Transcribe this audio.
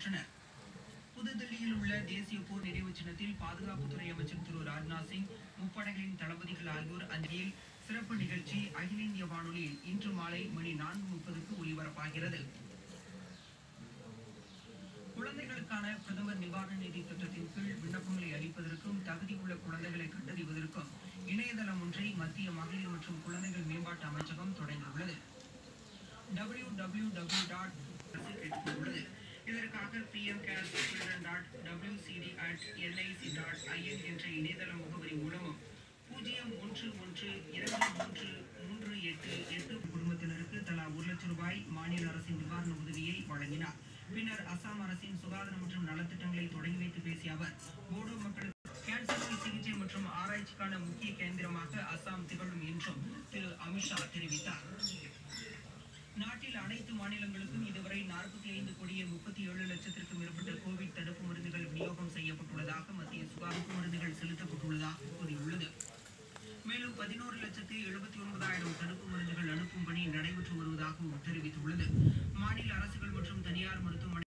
பெற்றனர் புதுதில்லியில் உள்ள தேசிய போர் நினைவு சின்னத்தில் பாதுகாப்புத்துறை அமைச்சர் திரு ராஜ்நாத் சிங் முப்படைகளின் தளபதிகள் ஆகியோர் அஞ்சலியில் சிறப்பு நிகழ்ச்சி அகில இந்திய வானொலியில் இன்று மாலை மணி நான்கு முப்பதுக்கு ஒலிபரப்பாகிறது குழந்தைகளுக்கான பிரதமர் நிவாரண நிதி திட்டத்தின் கீழ் விண்ணப்பங்களை அளிப்பதற்கும் தகுதியுள்ள குழந்தைகளை கண்டறிவதற்கும் இணையதளம் ஒன்றை மத்திய மகளிர் மற்றும் குழந்தைகள் மேம்பாட்டு அமைச்சகம் தொடங்கியுள்ளது டபிள்யூ டபிள்யூ டபிள்யூ டாட் கேட்டுக்கொண்டுள்ளது இதற்காக PM CARES children dot WCD at LIC dot in என்ற இணையதள முகவரி மூலமும் பூஜ்ஜியம் ஒன்று ஒன்று இரண்டு மூன்று மூன்று எட்டு எட்டு குடும்பத்தினருக்கு தலா ஒரு லட்சம் ரூபாய் மாநில அரசின் நிவாரண உதவியை வழங்கினார் பின்னர் அசாம் அரசின் சுகாதார மற்றும் நலத்திட்டங்களை தொடங்கி வைத்து பேசிய அவர் போடோ மக்களுக்கு கேன்சர் நோய் சிகிச்சை மற்றும் ஆராய்ச்சிக்கான முக்கிய கேந்திரமாக அசாம் திகழும் என்றும் திரு அமித்ஷா தெரிவித்தார் நாட்டில் அனைத்து மாநிலங்களுக்கும் இதுவரை நாற்பத்தி ஐந்து கோடியே முப்பத்தி ஏழு லட்சத்திற்கும் மேற்பட்ட கோவிட் தடுப்பு மருந்துகள் விநியோகம் செய்யப்பட்டுள்ளதாக மத்திய சுகாதார மருந்துகள் செலுத்தப்பட்டுள்ளதாக கூறியுள்ளது மேலும் பதினோரு லட்சத்து எழுபத்தி ஒன்பதாயிரம் தடுப்பு மருந்துகள் அனுப்பும் பணி நடைபெற்று வருவதாகவும் தெரிவித்துள்ளது மாநில அரசுகள் மற்றும் தனியார் மருத்துவமனை